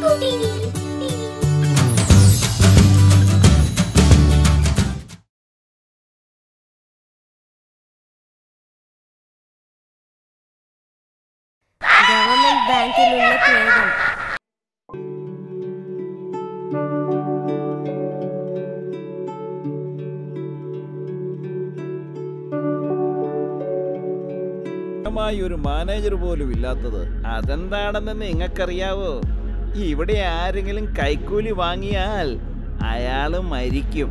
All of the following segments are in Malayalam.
സ്കൂബി ഗവൺമെന്റ് ബാങ്കിലുള്ള പ്രേതം മായി ഒരു മാനേജർ പോലും ഇല്ലാത്തത് അതെന്താണെന്ന് നിങ്ങൾക്കറിയാവോ ഇവിടെ ആരെങ്കിലും കൈക്കൂലി വാങ്ങിയാൽ അയാള് മരിക്കും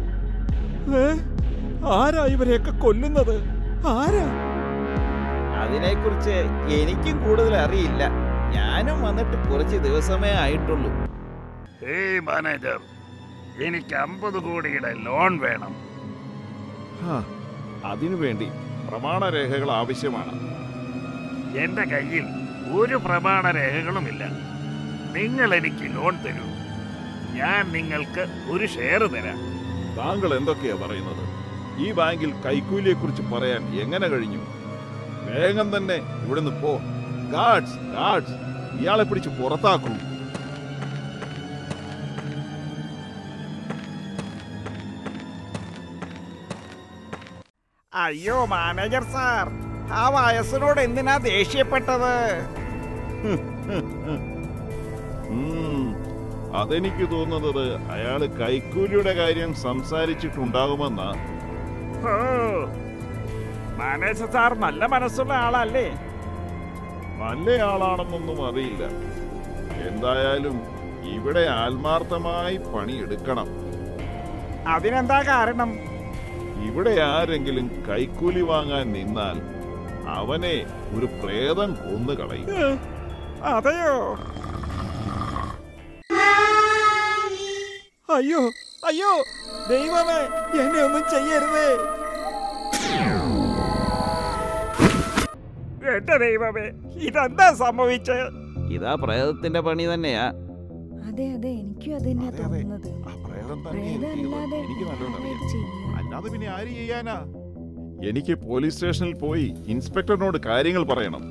ആരാ ഇവരെയൊക്കെ കൊല്ലുന്നത് ആരാ അതിനെക്കുറിച്ച് എനിക്കും കൂടുതൽ അറിയില്ല ഞാനും വന്നിട്ട് കുറച്ച് ദിവസമേ ആയിട്ടുള്ളൂ ഏയ് മാനേജർ എനിക്ക് അമ്പത് കോടിയുടെ ലോൺ വേണം അതിനു വേണ്ടി പ്രമാണരേഖകൾ ആവശ്യമാണ് എന്റെ കയ്യിൽ ഒരു പ്രമാണ രേഖകളുമില്ല നിങ്ങൾ എനിക്ക് ലോൺ തരൂ ഞാൻ നിങ്ങൾക്ക് ഒരു ഷെയർ തരാം താങ്കൾ എന്തൊക്കെയാ പറയുന്നത് ഈ ബാങ്കിൽ കൈക്കൂലിയെ കുറിച്ച് പറയാൻ എങ്ങനെ കഴിഞ്ഞു വേഗം തന്നെ ഇവിടുന്ന് പോ ഗാർഡ്സ് ഗാർഡ്സ് ഇയാളെ പിടിച്ച് പുറത്താക്കൂ അയ്യോ മാനേജർ സാർ ആ വയസ്സിനോട് എന്തിനാ ദേഷ്യപ്പെട്ടത് ഉം, അതെനിക്ക് തോന്നുന്നത് അയാള് കൈക്കൂലിയുടെ കാര്യം സംസാരിച്ചിട്ടുണ്ടാകുമെന്നാ ഓ മാനേജർ സാർ നല്ല മനസ്സുള്ള ആളല്ലേ നല്ല ആളാണെന്നൊന്നും അറിയില്ല എന്തായാലും ഇവിടെ ആത്മാർത്ഥമായി പണിയെടുക്കണം അതിനെന്താ കാരണം ഇവിടെ ആരെങ്കിലും കൈക്കൂലി വാങ്ങാൻ നിന്നാൽ അവനെ ഒരു പ്രേതം കൊന്നു കളയും അതെയോ അയ്യോ അയ്യോ ദൈവമേ എന്നെ ഒന്നും ചെയ്യരുതേ എന്റെ ദൈവമേ ഇതെന്താ സംഭവിച്ചേ ഇതാ പ്രേതത്തിന്റെ പണി തന്നെയാ അതെ അതെ എനിക്കും അത് തന്നെയാ അതെ, അതെ. തോന്നുന്നത് ആ പ്രേതം തന്നെ പ്രേതം എനിക്ക് അല്ലാതെ എനിക്ക് നല്ലോണം ആരാ ഇത് അറിയാം ചെയ്യുക? അല്ലാതെ പിന്നെ ആര് ചെയ്യാനാ എനിക്ക് പോലീസ് സ്റ്റേഷനിൽ പോയി ഇൻസ്പെക്ടറിനോട് കാര്യങ്ങൾ പറയണം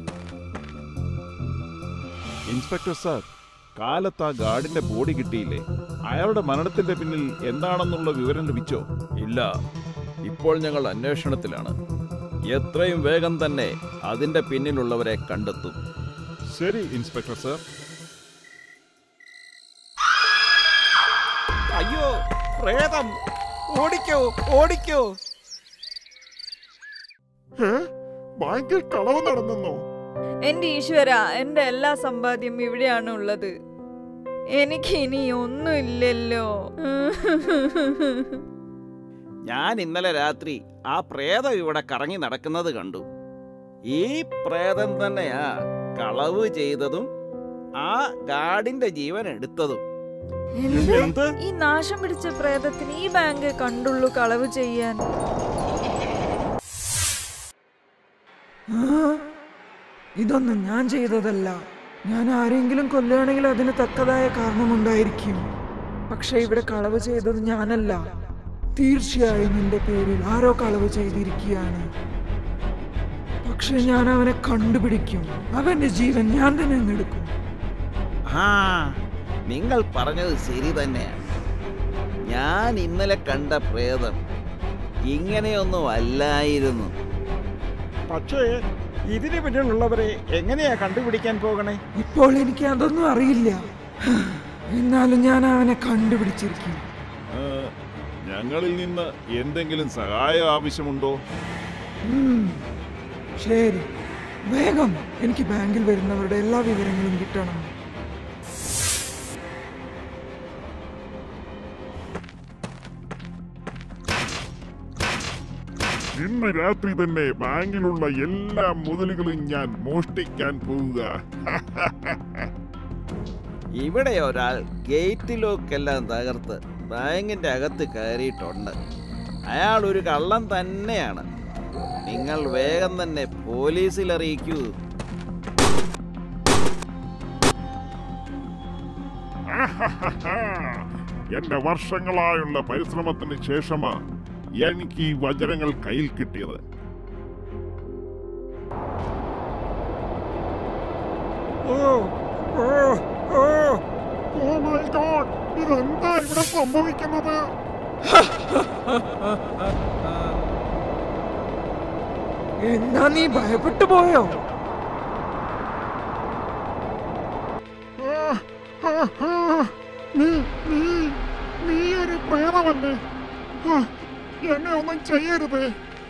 ഇൻസ്പെക്ടർ സാർ കാലത്ത് ആ ഗാർഡിന്റെ ബോഡി കിട്ടിയില്ലേ അയാളുടെ മരണത്തിന്റെ പിന്നിൽ എന്താണെന്നുള്ള വിവരം ലഭിച്ചോ ഇല്ല ഇപ്പോൾ ഞങ്ങൾ അന്വേഷണത്തിലാണ് എത്രയും വേഗം തന്നെ അതിന്റെ പിന്നിലുള്ളവരെ കണ്ടെത്തും ശരി ഇൻസ്പെക്ടർ സാർ അയ്യോ പ്രേതം ഓടിക്കോ ഓടിക്കോ ബാങ്കിൽ കളവ് നടന്നോ എന്റെ ഈശ്വര എന്റെ എല്ലാ സമ്പാദ്യം ഇവിടെയാണ് ഉള്ളത് എനിക്ക് ഇനി ഒന്നുമില്ലല്ലോ ഞാൻ ഇന്നലെ രാത്രി ആ പ്രേതം ഇവിടെ കറങ്ങി നടക്കുന്നത് കണ്ടു ഈ പ്രേതം തന്നെയാ കളവ് ചെയ്തതും ആ ഗാർഡിന്റെ ജീവൻ എടുത്തതും എന്ത്? ഈ നാശം പിടിച്ച പ്രേതത്തിന് ഈ ബാങ്ക് കണ്ടുള്ളൂ കളവ് ചെയ്യാൻ ഇതൊന്നും ഞാൻ ചെയ്തതല്ല ഞാൻ ആരെങ്കിലും കൊല്ലുകയാണെങ്കിൽ അതിന് തക്കതായ കാരണമുണ്ടായിരിക്കും പക്ഷെ ഇവിടെ കളവ് ചെയ്തത് ഞാനല്ല തീർച്ചയായും നിന്റെ പേരിൽ ആരോ കളവ് ചെയ്തിരിക്കുകയാണ് പക്ഷെ ഞാൻ അവനെ കണ്ടുപിടിക്കും അവന്റെ ജീവൻ ഞാൻ തന്നെ അങ്ങെടുക്കും ആ നിങ്ങൾ പറഞ്ഞത് ശരി തന്നെയാണ് ഞാൻ ഇന്നലെ കണ്ട പ്രേതം ഇങ്ങനെയൊന്നും അല്ലായിരുന്നു പക്ഷേ ഇതിന് പിന്നിലുള്ളവരെ എങ്ങനെയാ കണ്ടുപിടിക്കാൻ പോകണേ ഇപ്പോൾ എനിക്ക് അതൊന്നും അറിയില്ല എന്നാലും ഞാൻ അവനെ കണ്ടുപിടിച്ചിരിക്കും ആ, ഞങ്ങളിൽ നിന്ന് എന്തെങ്കിലും സഹായം ആവശ്യമുണ്ടോ ഉം. ശരി വേഗം എനിക്ക് ബാങ്കിൽ വരുന്നവരുടെ എല്ലാ വിവരങ്ങളും കിട്ടണം ഇന്ന് രാത്രി തന്നെ ബാങ്കിലുള്ള എല്ലാ മുതലുകളും ഞാൻ മോഷ്ടിക്കാൻ പോവുക ഇവിടെ ഒരാൾ ഗേറ്റ് ലോക്കെല്ലാം തകർത്ത് ബാങ്കിന്റെ അകത്ത് കയറിയിട്ടുണ്ട് അയാൾ ഒരു കള്ളൻ തന്നെയാണ് നിങ്ങൾ വേഗം തന്നെ പോലീസിൽ അറിയിക്കൂ എന്റെ വർഷങ്ങളായുള്ള പരിശ്രമത്തിന് ശേഷമാ എനിക്ക് ഈ വജ്രങ്ങൾ കയ്യിൽ കിട്ടിയത് ഓ ഓ ഓ ഓ എന്താ ഇവിടെ സംഭവിക്കുന്നത് എന്താ നീ ഭയപ്പെട്ടു പോയോ ആ, ആ, ആ, നീ നീ നീ ഒരു പ്രേതമല്ലേ ആ, എന്നെ ഒന്നും ചെയ്യരുതേ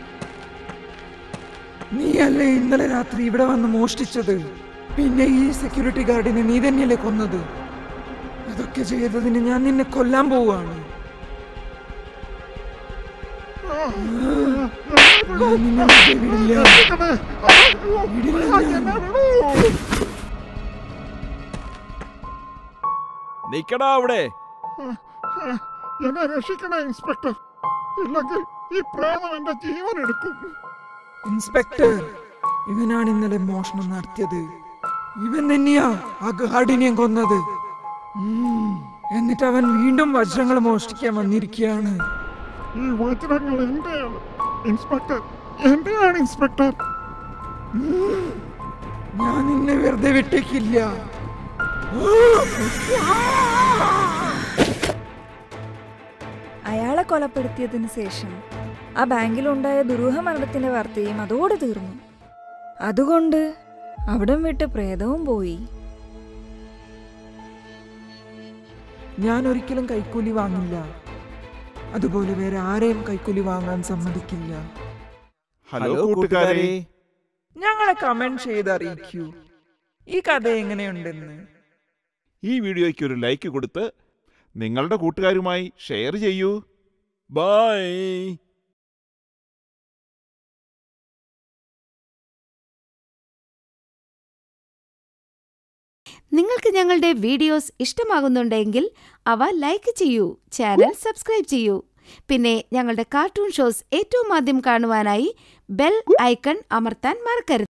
നീയല്ലേ ഇന്നലെ രാത്രി ഇവിടെ വന്ന് മോഷ്ടിച്ചത് പിന്നെ ഈ സെക്യൂരിറ്റി ഗാർഡിനെ നീ തന്നെയല്ലേ കൊന്നത് അതൊക്കെ ചെയ്തതിന് ഞാൻ നിന്നെ കൊല്ലാൻ പോവാണ് ഞാൻ നിന്നെ വെറുതെ വിടില്ല. രക്ഷിക്കണേ. ആ, വിടില്ല ആ, ഞാൻ. എന്നെ വിടൂ. നിക്കടാ അവിടെ എന്നെ രക്ഷിക്കണേ ഇൻസ്പെക്ടർ ഇല്ലെങ്കിൽ ഈ പ്രേതം എന്റെ ജീവൻ എടുക്കും ഇൻസ്പെക്ടർ ഇവനാണ് ഇന്നലെ മോഷണം നടത്തിയത് ഇവൻ തന്നെയാ ആ ഗാർഡിനെ കൊന്നത് ഉം. എന്നിട്ട് അവൻ വീണ്ടും വജ്രങ്ങൾ മോഷ്ടിക്കാൻ വന്നിരിക്കുകയാണ് ഈ വജ്രങ്ങൾ എന്റെയാണ് ഇൻസ്പെക്ടർ എന്റെയാണ് ഇൻസ്പെക്ടർ ഞാൻ നിന്നെ വെറുതെ വിട്ടേക്കില്ല അയാളെ കൊലപ്പെടുത്തിയതിനു ശേഷം ആ ബാങ്കിലുണ്ടായ ദുരൂഹ മരണത്തിന്റെ വാർത്തയും അതോടെ തീർന്നു അതുകൊണ്ട് അവിടം വിട്ട് പ്രേതവും പോയി ഞാൻ ഒരിക്കലും കൈക്കൂലി വാങ്ങില്ല അതുപോലെ വേറെ ആരെയും കൈക്കൂലി വാങ്ങാൻ സമ്മതിക്കില്ല ഹലോ കൂട്ടുകാരെ ഞങ്ങളെ കമന്റ് ചെയ്ത് അറിയിക്കൂ ഈ കഥ എങ്ങനെയുണ്ടെന്ന് ഈ വീഡിയോയ്ക്ക് ഒരു ലൈക്ക് കൊടുത്ത് നിങ്ങളുടെ കൂട്ടുകാരുമായി ഷെയർ ചെയ്യൂ ബൈ നിങ്ങൾക്ക് ഞങ്ങളുടെ വീഡിയോസ് ഇഷ്ടമാകുന്നുണ്ടെങ്കിൽ അവ ലൈക്ക് ചെയ്യൂ ചാനൽ സബ്സ്ക്രൈബ് ചെയ്യൂ പിന്നെ ഞങ്ങളുടെ കാർട്ടൂൺ ഷോസ് ഏറ്റവും ആദ്യം കാണുവാനായി ബെൽ ഐക്കൺ അമർത്താൻ മറക്കരുത്